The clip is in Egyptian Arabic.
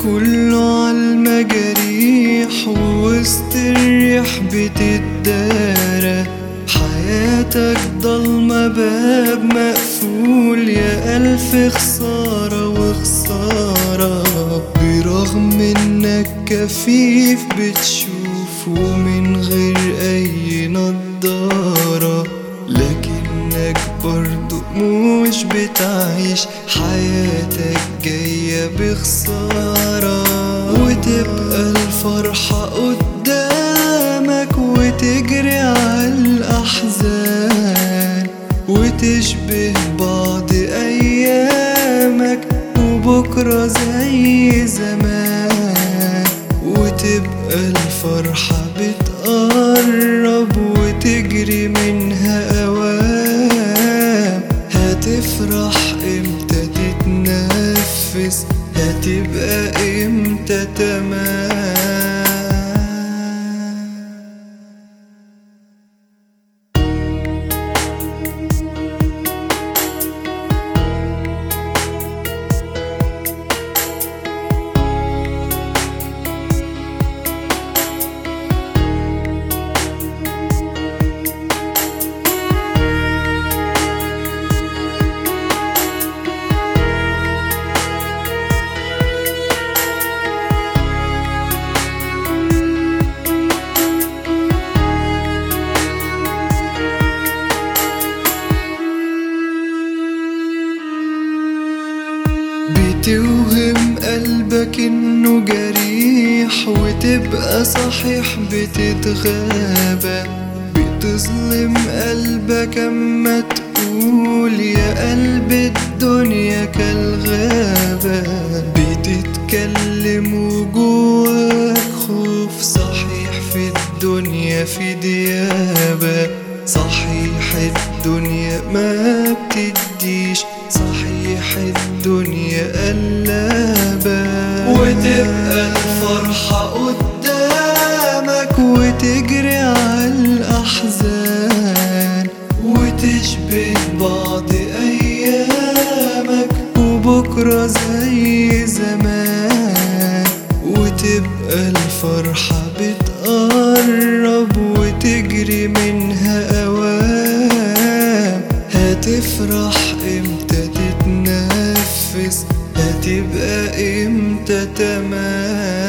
كله عالمجاريح ووسط الريح بتتدارى حياتك ضلمة باب مقفول يا ألف خسارة وخسارة برغم إنك كفيف بتشوفه من غير أي نضارة لكنك برضو مش بتعيش حياتك جاية بخسارة وتبقى الفرحة قدامك وتجري عالأحزان وتشبه بعض أيامك وبكرة زي زمان وتبقى الفرحة بتقرب وتجري منها أوام هتفرح امتى تتنفس هتبقى امتى تمام بتوهم قلبك انه جريح وتبقى صحيح بتتغابى بتظلم قلبك اما تقول يا قلب الدنيا كالغابة بتتكلم وجواك خوف صحيح في الدنيا في ديابة صحيح الدنيا ما بتديش صحيح الدنيا قلابة وتبقى الفرحة قدامك وتجري عالأحزان وتشبه بعض أيامك وبكرة زي زمان وتبقى الفرحة بتقرب وتجري منها أوام هتفرح امتى تتنفس هتبقى امتى تمام